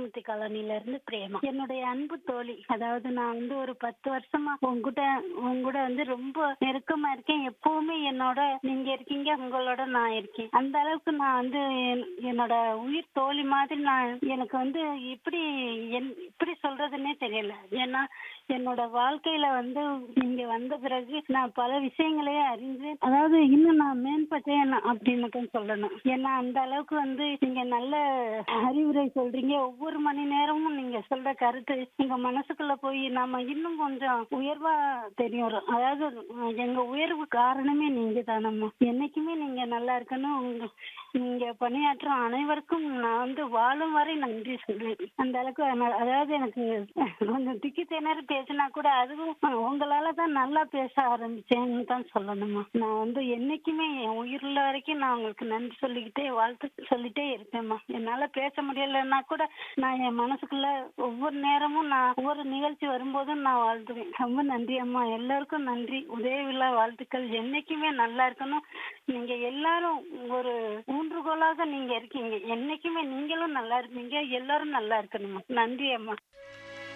சத்தியமூர்த்தி காலனில இருந்து பிரேமா என்னுடைய அன்பு தோழி அதாவது நான் வந்து ஒரு பத்து வருஷமா உங்ககிட்ட உங்கூட வந்து ரொம்ப நெருக்கமா இருக்கேன் எப்பவுமே என்னோட நீங்க இருக்கீங்க உங்களோட நான் இருக்கேன் அந்த அளவுக்கு நான் வந்து என்- என்னோட உயிர் தோழி மாதிரி நான் எனக்கு வந்து இப்படி என் இப்படி சொல்றதுன்னே தெரியல ஏன்னா என்னோட வாழ்க்கையில வந்து நீங்க வந்த பிறகு நான் பல விஷயங்களையே அறிஞ்சு அதாவது இன்னும் நான் மேம்பட்டேன் அப்படின்னு தான் சொல்லணும் ஏன்னா அந்த அளவுக்கு வந்து நீங்க நல்ல அறிவுரை சொல்றீங்க ஒவ்வொரு மணி நேரமும் நீங்க சொல்ற கருத்து எங்க மனசுக்குள்ள போய் நாம இன்னும் கொஞ்சம் உயர்வா தெரியும் அதாவது அஹ், எங்க உயர்வு காரணமே நீங்க தானம்மா என்னைக்குமே நீங்க நல்லா இருக்கணும் உங்க நீங்க பணியாற்றும் அனைவருக்கும் நான் வந்து வாழும் வரை நன்றி சொல்றேன் அந்த அளவுக்கு அன- அதாவது எனக்கு கொஞ்சம் திக்கி திணறி பேசினா கூட அதுவும் உங்களால தான் நல்லா பேச ஆரம்பிச்சேன்னு தான் சொல்லணுமா நான் வந்து என்னைக்குமே என் உயிருள்ள வரைக்கும் நான் உங்களுக்கு நன்றி சொல்லிக்கிட்டே வாழ்த்து சொல்லிட்டே இருப்பேம்மா என்னால பேச முடியலன்னா கூட நான் என் மனசுக்குள்ள ஒவ்வொரு நேரமும் நான் ஒவ்வொரு நிகழ்ச்சி வரும்போதும் நான் வாழ்த்துவேன் ரொம்ப நன்றி அம்மா எல்லாருக்கும் நன்றி உதய விழா வாழ்த்துக்கள் என்னைக்குமே நல்லா இருக்கணும் நீங்க எல்லாரும் ஒரு ஊன்றுகோலாக நீங்க இருக்கீங்க என்னைக்குமே நீங்களும் நல்லா இருப்பீங்க எல்லாரும் நல்லா இருக்கணுமா நன்றி அம்மா